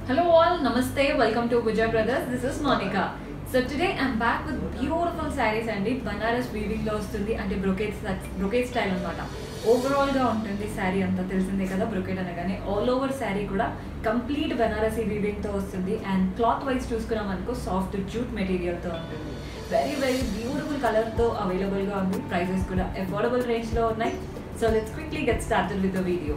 Hello all, Namaste, welcome to Vijay Brothers. This is Monica. So today I'm back with beautiful sarees అండి Banaras weaving లో వస్తుంది అంటే brocade brocade style అనమాట overall గా ఉంటుంది శారీ అంతా తెలిసిందే కదా బ్రొకేట్ అనగానే ఆల్ ఓవర్ శారీ కూడా కంప్లీట్ బనారసీ వీవింగ్ తో వస్తుంది అండ్ క్లాత్ వైజ్ చూసుకున్నాం అనుకో సాఫ్ట్ జూట్ మెటీరియల్ తో ఉంటుంది వెరీ వెరీ బ్యూటిఫుల్ కలర్ తో అవైలబుల్ గా ఉంది ప్రైజెస్ కూడా అఫోర్డబుల్ రేంజ్ లో ఉన్నాయి so let's quickly get started with the video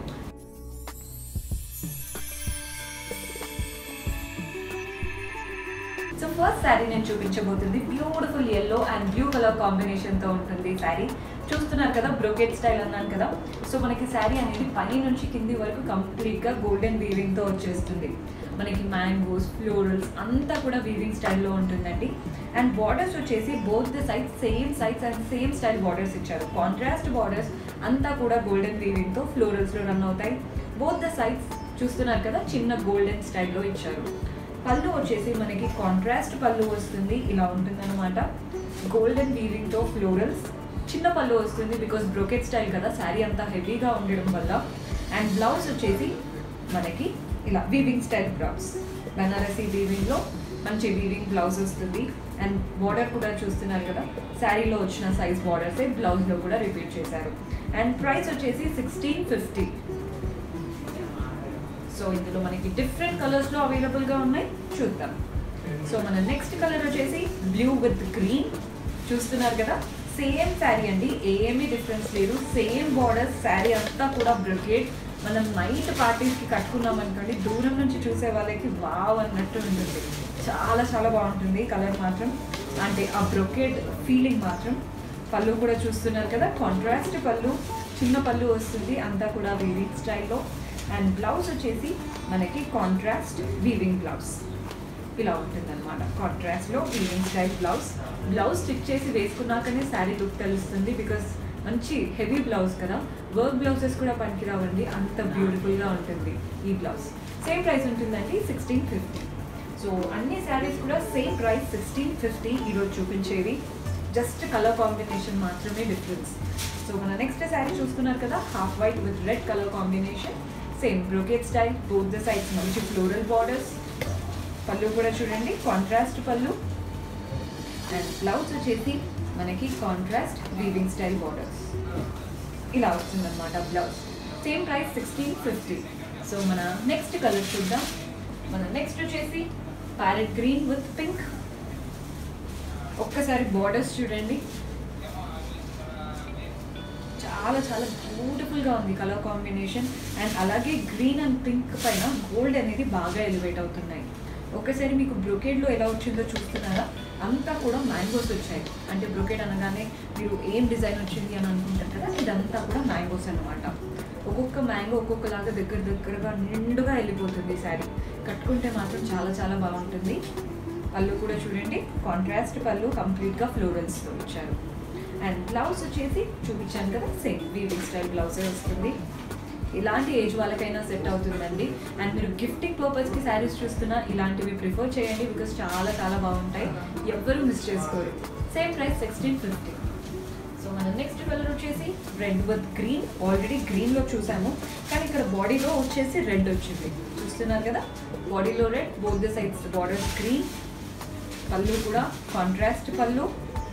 so first sari నేను చూపించబోతుంది beautiful yellow and blue colour combination తో ఉంటుంది శారీ చూస్తున్నారు కదా బ్రోకెట్ స్టైల్ అన్నాను కదా సో మనకి శారీ అనేది పై నుంచి కింది వరకు కంప్లీట్ గా గోల్డెన్ వీవింగ్ తో వచ్చేస్తుంది మనకి మ్యాంగోస్ ఫ్లోరల్స్ అంతా కూడా వీవింగ్ స్టైల్లో ఉంటుందండి అండ్ బార్డర్స్ వచ్చేసి both the sides same sides and same style borders ఇచ్చారు కాంట్రాస్ట్ బార్డర్స్ అంతా కూడా గోల్డెన్ వీవింగ్ తో ఫ్లోరల్స్ లో రన్ అవుతాయి బోత్ ద సైడ్స్ చూస్తున్నారు కదా చిన్న గోల్డెన్ స్టైల్లో ఇచ్చారు పళ్ళు వచ్చేసి మనకి కాంట్రాస్ట్ పళ్ళు వస్తుంది ఇలా ఉంటుందన్నమాట గోల్డెన్ వీవింగ్ తో ఫ్లోరల్స్ చిన్న పళ్ళు వస్తుంది బికాస్ బ్రోకెట్ స్టైల్ కదా శారీ అంతా హెవీగా ఉండడం వల్ల అండ్ బ్లౌజ్ వచ్చేసి మనకి ఇలా weaving style blouse Banarasi weaving లో మంచి వీవింగ్ బ్లౌజ్ వస్తుంది అండ్ బార్డర్ కూడా చూస్తున్నారు కదా శారీలో వచ్చిన సైజ్ బార్డర్సే బ్లౌజ్ లో కూడా రిపీట్ చేశారు అండ్ ప్రైస్ వచ్చేసి సిక్స్టీన్ ఫిఫ్టీ సో ఇందులో మనకి డిఫరెంట్ కలర్స్ లో అవైలబుల్ గా ఉన్నాయి చూద్దాం సో మన నెక్స్ట్ కలర్ వచ్చేసి బ్లూ విత్ గ్రీన్ చూస్తున్నారు కదా సేమ్ శారీ అండి ఏమీ డిఫరెన్స్ లేదు సేమ్ బార్డర్ శారీ అంతా కూడా బ్రొకేట్ మనం నైట్ పార్టీస్కి కట్టుకున్నాం అనుకోండి దూరం నుంచి చూసే వాళ్ళకి వావ్ అన్నట్టు ఉంటుంది చాలా చాలా బాగుంటుంది కలర్ మాత్రం అంటే ఆ బ్రొకేట్ ఫీలింగ్ మాత్రం పళ్ళు కూడా చూస్తున్నారు కదా కాంట్రాస్ట్ పళ్ళు చిన్న పళ్ళు వస్తుంది అంతా కూడా వీవింగ్ స్టైల్లో అండ్ బ్లౌజ్ వచ్చేసి మనకి కాంట్రాస్ట్ వీవింగ్ బ్లౌజ్ ఇలా ఉంటుందన్నమాట కాంట్రాస్ట్లో weaving style blouse blouse stitch చేసి వేసుకున్నాకనే శారీ లుక్ తెలుస్తుంది బికాస్ మంచి హెవీ బ్లౌజ్ కదా వర్క్ బ్లౌజెస్ కూడా పనికిరావండి అంత బ్యూటిఫుల్గా ఉంటుంది ఈ బ్లౌజ్ సేమ్ ప్రైస్ ఉంటుందండి సిక్స్టీన్ ఫిఫ్టీ సో అన్ని శారీస్ కూడా సేమ్ ప్రైస్ సిక్స్టీన్ ఫిఫ్టీ ఈరోజు చూపించేవి జస్ట్ కలర్ కాంబినేషన్ మాత్రమే డిఫరెన్స్ సో మన నెక్స్ట్ శారీ చూస్తున్నారు కదా half white with red colour combination same brocade style both the sides మంచి ఫ్లోరల్ బార్డర్స్ పళ్ళు కూడా చూడండి కాంట్రాస్ట్ పళ్ళు అండ్ బ్లౌజ్ వచ్చేసి మనకి కాంట్రాస్ట్ వీవింగ్ స్టైల్ బార్డర్స్ ఇలా వస్తుందన్నమాట blouse same price sixteen fifty so మన నెక్స్ట్ కలర్ చూద్దాం మన నెక్స్ట్ వచ్చేసి ప్యారెట్ గ్రీన్ విత్ పింక్ ఒక్కసారి బార్డర్స్ చూడండి చాలా చాలా బ్యూటిఫుల్గా ఉంది కలర్ కాంబినేషన్ అండ్ అలాగే గ్రీన్ అండ్ పింక్ పైన గోల్డ్ అనేది బాగా ఎలివేట్ అవుతున్నాయి ఒకసారి మీకు బ్రొకేడ్లో ఎలా వచ్చిందో చూస్తున్నారా అంతా కూడా మ్యాంగోస్ వచ్చాయి అంటే బ్రొకేడ్ అనగానే మీరు ఏం డిజైన్ వచ్చింది అని అనుకుంటారు కదా ఇదంతా కూడా మ్యాంగోస్ అనమాట ఒక్కొక్క మ్యాంగో ఒక్కొక్కలాగా దగ్గర దగ్గరగా నిండుగా వెళ్ళిపోతుంది శారీ కట్టుకుంటే మాత్రం చాలా చాలా బాగుంటుంది పళ్ళు కూడా చూడండి కాంట్రాస్ట్ పళ్ళు కంప్లీట్గా ఫ్లోరల్స్తో ఇచ్చారు అండ్ బ్లౌజ్ వచ్చేసి చూపించాను కదా సేమ్ వీవింగ్ స్టైల్ బ్లౌజే వస్తుంది ఇలాంటి ఏజ్ వాళ్ళకైనా సెట్ అవుతుందండి అండ్ మీరు గిఫ్టింగ్ పర్పస్కి శారీస్ చూస్తున్నా ఇలాంటివి ప్రిఫర్ చేయండి బికాస్ చాలా చాలా బాగుంటాయి ఎవ్వరూ మిస్ చేసుకోరు same price sixteen fifty so మన నెక్స్ట్ కలర్ వచ్చేసి రెడ్ విత్ గ్రీన్ ఆల్రెడీ గ్రీన్లో చూసాము కానీ ఇక్కడ బాడీలో వచ్చేసి రెడ్ వచ్చింది చూస్తున్నారు కదా బాడీలో red both the sides borders green పళ్ళు కూడా కాంట్రాస్ట్ పళ్ళు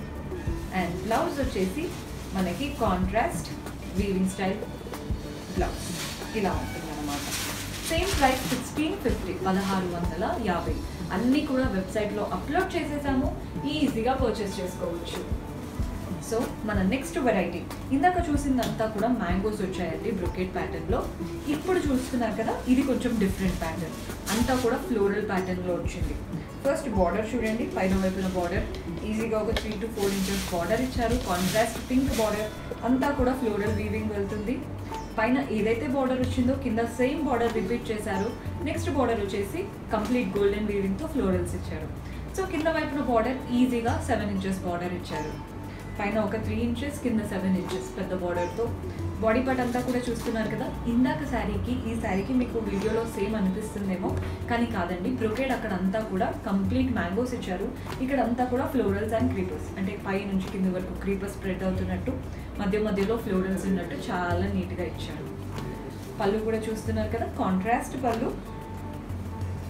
అండ్ బ్లౌజ్ వచ్చేసి మనకి కాంట్రాస్ట్ వీవింగ్ స్టైల్ బ్లౌజ్ ఇలా ఉంటుంది అనమాట సేమ్ ప్రైస్ సిక్స్టీన్ ఫిఫ్టీ పదహారు వందల యాభై అన్నీ కూడా వెబ్సైట్లో అప్లోడ్ చేసేసాము ఈజీగా పర్చేస్ చేసుకోవచ్చు సో మన నెక్స్ట్ వెరైటీ ఇందాక చూసిందంతా కూడా మ్యాంగోస్ వచ్చాయండి బ్రొకెట్ ప్యాటర్న్లో ఇప్పుడు చూస్తున్నారు కదా ఇది కొంచెం డిఫరెంట్ ప్యాటర్న్ అంతా కూడా ఫ్లోరల్ ప్యాటర్న్లో వచ్చింది ఫస్ట్ బార్డర్ చూడండి పైన వైపున బార్డర్ ఈజీగా ఒక three to four inches border ఇచ్చారు కాంట్రాస్ట్ పింక్ బార్డర్ అంతా కూడా ఫ్లోరల్ వీవింగ్ వెళ్తుంది పైన ఏదైతే బార్డర్ వచ్చిందో కింద సేమ్ బార్డర్ రిపీట్ చేశారు నెక్స్ట్ బార్డర్ వచ్చేసి కంప్లీట్ గోల్డెన్ వీవింగ్తో ఫ్లోరల్స్ ఇచ్చారు సో కింద వైపున బార్డర్ ఈజీగా సెవెన్ ఇంచెస్ బార్డర్ ఇచ్చారు పైన ఒక త్రీ ఇంచెస్ కింద సెవెన్ ఇంచెస్ పెద్ద బార్డర్తో బాడీ పార్ట్ అంతా కూడా చూస్తున్నారు కదా ఇందాక శారీకి ఈ శారీకి మీకు వీడియోలో సేమ్ అనిపిస్తుందేమో కానీ కాదండి బ్రొకేడ్ అక్కడ అంతా కూడా కంప్లీట్ మ్యాంగోస్ ఇచ్చారు ఇక్కడ అంతా కూడా ఫ్లోరల్స్ అండ్ క్రీపర్స్ అంటే పై నుంచి కింద వరకు క్రీపర్స్ స్ప్రెడ్ అవుతున్నట్టు మధ్య మధ్యలో ఫ్లోరల్స్ ఉన్నట్టు చాలా నీట్గా ఇచ్చారు పళ్ళు కూడా చూస్తున్నారు కదా కాంట్రాస్ట్ పళ్ళు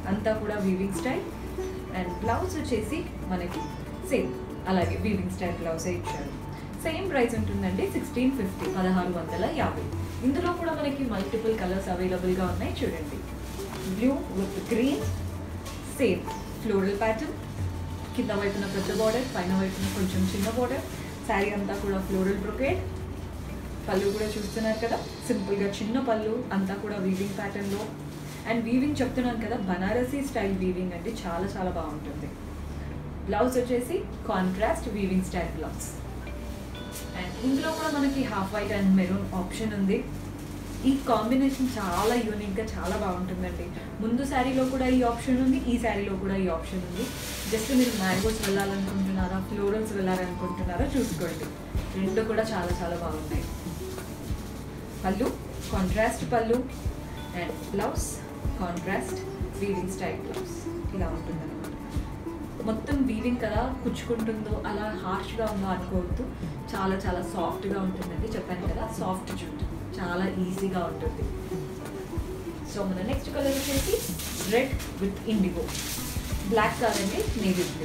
అంతా కూడా వీవింగ్ స్టైల్ అండ్ బ్లౌజ్ వచ్చేసి మనకి సేమ్ అలాగే వీవింగ్ స్టైల్ బ్లౌజే ఇచ్చారు సేమ్ ప్రైస్ ఉంటుందండి సిక్స్టీన్ ఫిఫ్టీ పదహారు వందల యాభై ఇందులో కూడా మనకి మల్టిపుల్ కలర్స్ అవైలబుల్గా ఉన్నాయి చూడండి blue with green same floral pattern కింద వైపున పెద్ద బార్డర్ పైన వైపున కొంచెం చిన్న బార్డర్ శారీ అంతా కూడా ఫ్లోరల్ బ్రొకేడ్ పళ్ళు కూడా చూస్తున్నారు కదా సింపుల్గా చిన్న పళ్ళు అంతా కూడా వీవింగ్ ప్యాటర్న్లో అండ్ వీవింగ్ చెప్తున్నాను కదా బనారసీ స్టైల్ వీవింగ్ అంటే చాలా చాలా బాగుంటుంది బ్లౌజ్ వచ్చేసి contrast weaving style blouse and ఇందులో కూడా మనకి half white and maroon option ఉంది ఈ కాంబినేషన్ చాలా యూనిక్గా చాలా బాగుంటుందండి ముందు శారీలో కూడా ఈ ఆప్షన్ ఉంది ఈ శారీలో కూడా ఈ ఆప్షన్ ఉంది జస్ట్ మీరు మ్యాంగోస్ వెళ్ళాలనుకుంటున్నారా ఫ్లోరల్స్ వెళ్ళాలనుకుంటున్నారా చూసుకోండి రెండు కూడా చాలా చాలా బాగున్నాయి పళ్ళు కాంట్రాస్ట్ పళ్ళు and blouse contrast weaving style blouse ఇలా ఉంటుంది మొత్తం వీవింగ్ కదా కుచ్చుకుంటుందో అలా హార్ష్గా ఉందో అనుకోవద్దు చాలా చాలా సాఫ్ట్గా ఉంటుందండి చెప్పాను కదా సాఫ్ట్ జూట్ చాలా ఈజీగా ఉంటుంది సో మన నెక్స్ట్ కలర్ వచ్చేసి రెడ్ విత్ ఇండిగో బ్లాక్ కాదండి నేవీ బ్లూ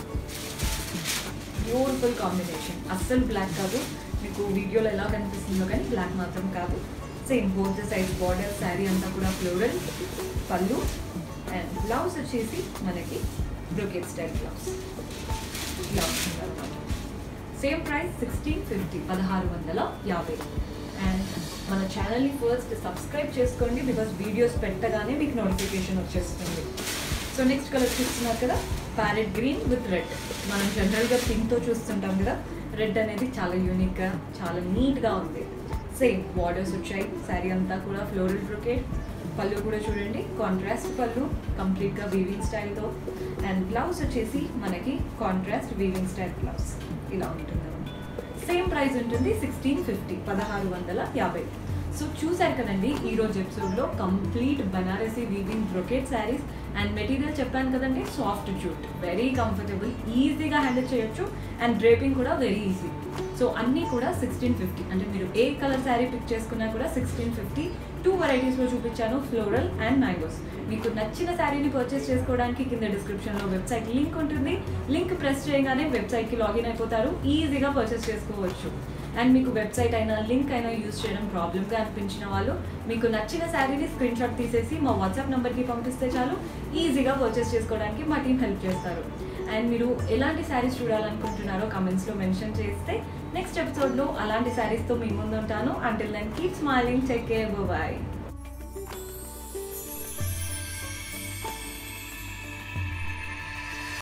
బ్యూటిఫుల్ కాంబినేషన్ అస్సలు బ్లాక్ కాదు మీకు వీడియోలో ఎలా కనిపిస్తుందో కానీ బ్లాక్ మాత్రం కాదు same both size border sari అంతా కూడా ఫ్లోరల్ పళ్ళు అండ్ బ్లౌజ్ వచ్చేసి మనకి బ్రొకెట్ స్టైల్ బ్లౌజ్ ఇలా ఉంటుంది అనమాట సేమ్ ప్రైస్ సిక్స్టీన్ ఫిఫ్టీ పదహారు వందల యాభై అండ్ మన ఛానల్ని ఫస్ట్ సబ్స్క్రైబ్ చేసుకోండి బికాస్ వీడియోస్ పెట్టగానే మీకు నోటిఫికేషన్ వచ్చేస్తుంది సో నెక్స్ట్ కలర్ చూస్తున్నారు కదా ప్యారెట్ గ్రీన్ విత్ రెడ్ మనం జనరల్గా పింక్తో చూస్తుంటాం కదా రెడ్ అనేది చాలా యూనిక్గా చాలా నీట్గా ఉంది సేమ్ బార్డర్స్ వచ్చాయి శారీ అంతా కూడా ఫ్లోరల్ బ్రొకేట్ పళ్ళు కూడా చూడండి కాంట్రాస్ట్ పళ్ళు కంప్లీట్గా వీవింగ్ స్టైల్తో అండ్ బ్లౌజ్ వచ్చేసి మనకి కాంట్రాస్ట్ వీవింగ్ స్టైల్ బ్లౌజ్ ఇలా ఉంటుంది సేమ్ ప్రైస్ ఉంటుంది సిక్స్టీన్ ఫిఫ్టీ పదహారు వందల యాభై సో చూసారు కదండి ఈ రోజు ఎపిసోడ్లో complete Banarasi weaving brocade saris and material చెప్పాను కదండి సాఫ్ట్ జూట్ వెరీ కంఫర్టబుల్ ఈజీగా హ్యాండిల్ చేయొచ్చు అండ్ డ్రేపింగ్ కూడా వెరీ ఈజీ సో అన్నీ కూడా సిక్స్టీన్ ఫిఫ్టీ అంటే మీరు ఏ కలర్ శారీ పిక్ చేసుకున్నా కూడా సిక్స్టీన్ ఫిఫ్టీ టూ వెరైటీస్లో చూపించాను ఫ్లోరల్ అండ్ మ్యాంగోస్ మీకు నచ్చిన శారీని పర్చేస్ చేసుకోవడానికి కింద డిస్క్రిప్షన్లో వెబ్సైట్ లింక్ ఉంటుంది లింక్ ప్రెస్ చేయగానే వెబ్సైట్కి లాగిన్ అయిపోతారు ఈజీగా పర్చేస్ చేసుకోవచ్చు అండ్ మీకు వెబ్సైట్ అయినా లింక్ అయినా యూజ్ చేయడం ప్రాబ్లమ్గా అనిపించిన వాళ్ళు మీకు నచ్చిన శారీని స్క్రీన్ షాట్ తీసేసి మా వాట్సాప్ నెంబర్కి పంపిస్తే చాలు ఈజీగా పర్చేస్ చేసుకోవడానికి మా టీం హెల్ప్ చేస్తారు అండ్ మీరు ఎలాంటి శారీస్ చూడాలనుకుంటున్నారో కమెంట్స్లో మెన్షన్ చేస్తే నెక్స్ట్ ఎపిసోడ్లో అలాంటి శారీస్తో మీ ముందు ఉంటాను until then keep smiling take care bye